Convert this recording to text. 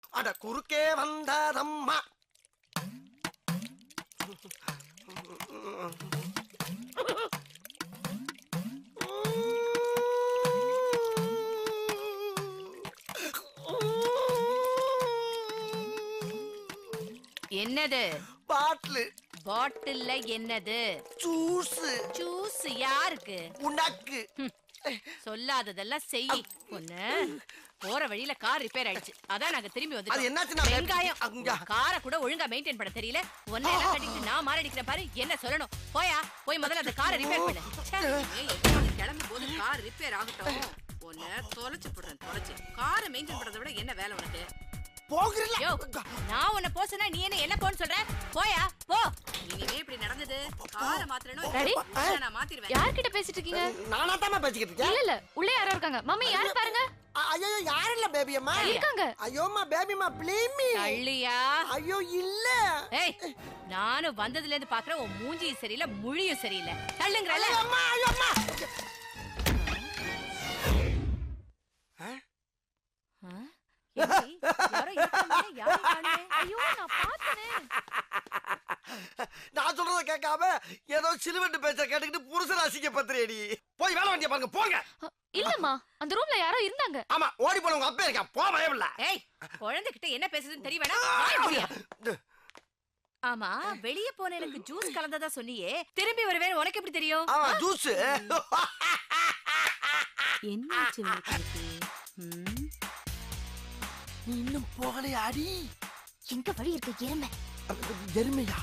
அட குறுக்கே வந்ததம்மா என்னது பாட்டிலு பாட்டில்ல என்னது ஜூஸ் ஜூஸ் யாருக்கு உனக்கு சொல்லாததெல்லாம் செய் பொண்ணு போற வழியில கார் ரிப்பேர் ஆயிடுச்சு அதான் நாங்க திரும்பி அது வந்து என்னாச்சுன்னா வெங்காயம் அங்க காரை கூட ஒழுங்கா மெயின்டைன் பண்ண தெரியல ஒன்னை எல்லாம் கட்டிட்டு நான் மாரடிக்கிறேன் பாரு என்ன சொல்லணும் போயா போய் முதல்ல அந்த காரை ரிப்பேர் பண்ணு ச்சே, ஏய், எப்போது கிளம்பும் போது கார் ரிப்பேர் ஆகட்டும் உன்னை தொலைச்சு போடுறேன் தொலைச்சு காரை மெயின்டைன் பண்றதை விட என்ன வேலை உனக்கு போகிறல யோ நான் உன்னை போக சொன்னா நீ என்ன என்ன போன்னு சொல்ற போயா போ இனிமே இப்படி நடந்தது காரை மாத்திரணும் Ready? நான் மாத்திருவேன் யார்கிட்ட பேசிட்டு இருக்கீங்க நானா தாமா பேசிக்கிட்டு இருக்கேன் இல்ல இல்ல உள்ளே யாரோ இருக்காங்க மம்மி யாரு பாருங்க அ- ஐயோ யாரும் இல்ல பேபி அம்மா இருக்காங்க ஐயோம்மா பேபிமா ப்ளீஸ் மீ தள்ளியா ஐயோ இல்ல ஏய் நானும் வந்ததுல இருந்து பாக்குறேன் உன் மூஞ்சியும் சரியில்லை முழியும் சரியில்லை தள்ளுங்கறல ஐயோ அம்மா ஐயோ அம்மா யாரோ இருக்காங்க யாரும் காணுமே ஐயோ நான் பார்த்தனே நான் சொல்றத கேட்காம ஏதோ சிலுவண்டு பேச்ச கேட்டுக்கிட்டு புருஷன் அசிங்க பத்திரேடி போய் வேலை வண்டிய பாருங்க போங்க இல்லம்மா அந்த ரூம்ல யாரோ இருந்தாங்க ஆமா ஓடி போன உங்க அப்பா இருக்கான் போ பயமில்ல ஏய் குழந்தைகிட்ட என்ன பேசுதுன்னு தெரிய வேணா வாய மூடியா. ஆமா வெளிய போன எனக்கு ஜூஸ் கலந்ததா சொன்னியே திரும்பி வருவேன் உனக்கு எப்படி தெரியும் ஆமா ஜூஸ் என்னாச்சு உங்களுக்கு ம்? நீ இன்னும் போகலையா அடி எங்க வழி இருக்கு எருமை எருமையா